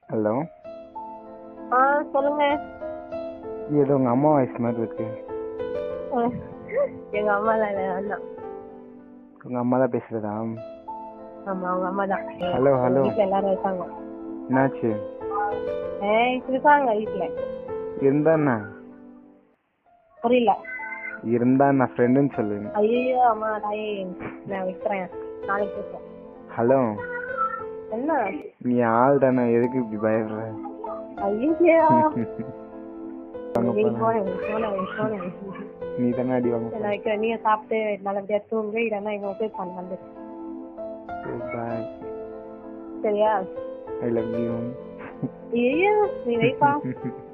Hello ஆ சொல்லுங்க ஏதோ உங்க அம்மா வாய்ஸ் மாதிரி இருக்கு அஹ், எங்க அம்மா தான் அண்ணா உங்க அம்மா தான் பேசுறதா ஆமா அவங்க அம்மா தான் Hello, hello. வீட்டுல எல்லாரும் இருக்காங்க என்னாச்சு ஏய் இருக்காங்க வீட்டுல இருந்தா என்ன புரியல இருந்தா நான் ஃப்ரெண்டுன்னு சொல்லு ஐயோ அம்மா தாயே நான் வைக்கிறேன் நாளைக்கு பேசுறேன் ஹலோ என்ன நீ ஆள் தானே எதுக்கு இப்படி பயப்படுற ஐயோ வாங்க நீ போலாம். போனேன் போனேன் போனேன் நீ தானே அடி வாங்க நான் வைக்கிறேன் நீங்க சாப்பிட்டு நல்லபடியா தூங்கு இல்லைன்னா இவங்க போய் பண்ண வந்து பாய் சரியா ஐ லவ் யூ ஐயோ நீ வைப்பா